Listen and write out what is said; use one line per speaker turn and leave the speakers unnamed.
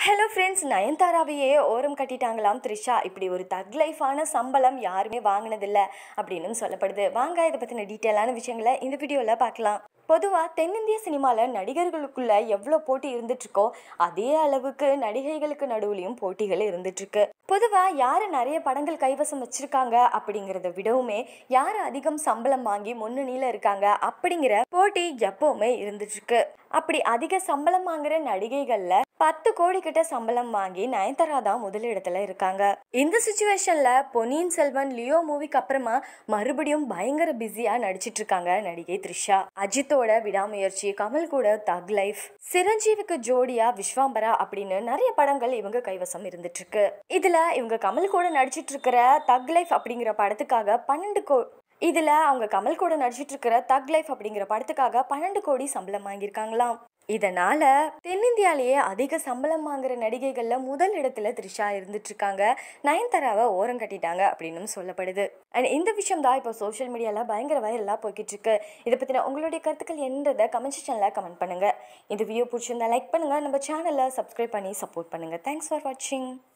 hello friends நயன்தாராவையே ஓரம் கட்டிட்டாங்களாம் த்ரிஷா இப்படி ஒரு தக் லைஃபான சம்பளம் யாருமே வாங்கினதில்ல அப்படின்னு சொல்லப்படுது வாங்க இதை பற்றின டீட்டெயிலான விஷயங்களை இந்த வீடியோவில் பார்க்கலாம் பொதுவாக தென்னிந்திய சினிமாவில் நடிகர்களுக்குள்ள எவ்வளோ போட்டி இருந்துட்டுருக்கோ அதே அளவுக்கு நடிகைகளுக்கு நடுவுலையும் போட்டிகள் இருந்துட்டுருக்கு பொதுவாக யார் நிறைய படங்கள் கைவசம் வச்சுருக்காங்க அப்படிங்கிறத விடவுமே யார் அதிகம் சம்பளம் வாங்கி முன்னணியில் இருக்காங்க அப்படிங்கிற போட்டி எப்போவுமே இருந்துட்டுருக்கு அப்படி அதிக சம்பளம் வாங்குற நடிகைகளில் பத்து கோடி கிட்ட சம்பளம் வாங்கி நயன்தாரா தான் முதலிடத்துல இருக்காங்க இந்த சுச்சுவேஷன்ல பொன்னியின் செல்வன் லியோ மூவிக்கு அப்புறமா மறுபடியும் பயங்கர பிஸியா நடிச்சிட்டு இருக்காங்க நடிகை த்ரிஷா அஜித்தோட விடாமுயற்சி கமல் கூட தக் லைஃப் சிரஞ்சீவிக்கு ஜோடியா விஸ்வாம்பரா அப்படின்னு நிறைய படங்கள் இவங்க கைவசம் இருந்துட்டு இருக்கு இதுல இவங்க கமல் கூட நடிச்சிட்டு இருக்கிற தக் லைஃப் அப்படிங்கிற படத்துக்காக பன்னெண்டு கோ இதுல அவங்க கமல் கூட நடிச்சிட்டு இருக்கிற தக் லைஃப் அப்படிங்கிற படத்துக்காக பன்னெண்டு கோடி சம்பளம் வாங்கியிருக்காங்களாம் இதனால தென்னிந்தியாலேயே அதிக சம்பளம் வாங்குற நடிகைகள்ல முதல் இடத்துல த்ரிஷா இருந்துட்டு இருக்காங்க நயன்தாராவை ஓரம் கட்டிட்டாங்க அப்படின்னு சொல்லப்படுது அண்ட் இந்த விஷயம் தான் இப்போ சோஷியல் மீடியால பயங்கர வைரலாக போய்கிட்டு இருக்கு இதை பத்தின உங்களுடைய கருத்துக்கள் என்னதை கமெண்ட் செக்ஷன்ல கமெண்ட் பண்ணுங்க இந்த வீடியோ பிடிச்சிருந்தா லைக் பண்ணுங்க நம்ம சேனலை சப்ஸ்கிரைப் பண்ணி சப்போர்ட் பண்ணுங்க தேங்க்ஸ் ஃபார் வாட்சிங்